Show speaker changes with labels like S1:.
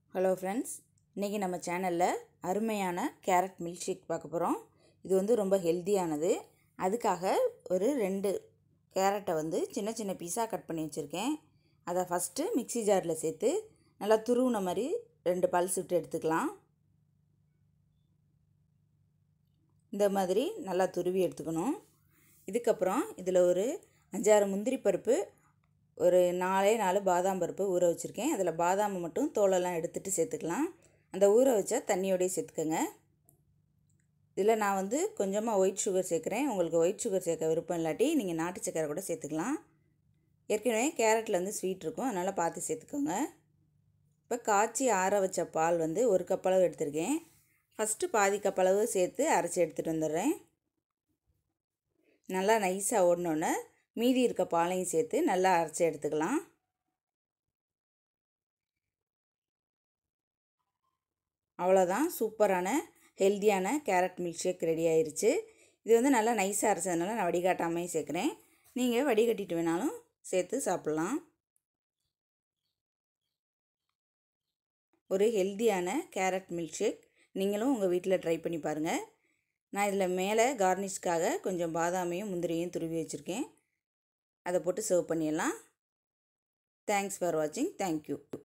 S1: hello friends இன்றைக்கி நம்ம சேனலில் அருமையான கேரட் மில்க் ஷேக் பார்க்க போகிறோம் இது வந்து ரொம்ப ஹெல்த்தியானது அதுக்காக ஒரு ரெண்டு கேரட்டை வந்து சின்ன சின்ன பீஸாக கட் பண்ணி வச்சுருக்கேன் அதை ஃபஸ்ட்டு மிக்ஸி ஜாரில் சேர்த்து நல்லா துருவுன மாதிரி ரெண்டு பல்ஸ் விட்டு எடுத்துக்கலாம் இந்த மாதிரி நல்லா துருவி எடுத்துக்கணும் இதுக்கப்புறம் இதில் ஒரு அஞ்சாறு முந்திரி பருப்பு ஒரு நாலே நாலு பாதாம் பருப்பு ஊற வச்சுருக்கேன் அதில் பாதாம் மட்டும் தோலெல்லாம் எடுத்துகிட்டு சேர்த்துக்கலாம் அந்த ஊற வச்சா தண்ணியோடய சேர்த்துக்கோங்க இதில் நான் வந்து கொஞ்சமாக ஒயிட் சுகர் சேர்க்குறேன் உங்களுக்கு ஒயிட் சுகர் சேர்க்க விருப்பம் இல்லாட்டி நீங்கள் நாட்டு சக்கரை கூட சேர்த்துக்கலாம் ஏற்கனவே கேரட்டில் வந்து ஸ்வீட் இருக்கும் அதனால் பார்த்து சேர்த்துக்கோங்க இப்போ காய்ச்சி ஆற வச்ச பால் வந்து ஒரு கப் அளவு எடுத்திருக்கேன் ஃபஸ்ட்டு பாதி கப் அளவு சேர்த்து அரைச்சி எடுத்துகிட்டு வந்துடுறேன் நல்லா நைஸாக ஓடினோன்னே மீதி இருக்க பாலையும் சேர்த்து நல்லா அரைச்சி எடுத்துக்கலாம் அவ்வளோதான் சூப்பரான ஹெல்த்தியான கேரட் மில்க் ஷேக் ரெடி ஆயிடுச்சு இது வந்து நல்லா நைஸாக அரைச்சதுனால நான் வடிகாட்டாமையும் சேர்க்குறேன் நீங்கள் வடிகட்டிட்டு வேணாலும் சேர்த்து சாப்பிட்லாம் ஒரு ஹெல்த்தியான கேரட் மில்க் ஷேக் நீங்களும் உங்கள் வீட்டில் ட்ரை பண்ணி பாருங்கள் நான் இதில் மேலே கார்னிஷ்க்காக கொஞ்சம் பாதாமையும் முந்திரியும் துருவி வச்சுருக்கேன் அதை போட்டு சர்வ் பண்ணிடலாம் தேங்க்ஸ் ஃபார் வாட்சிங் தேங்க்யூ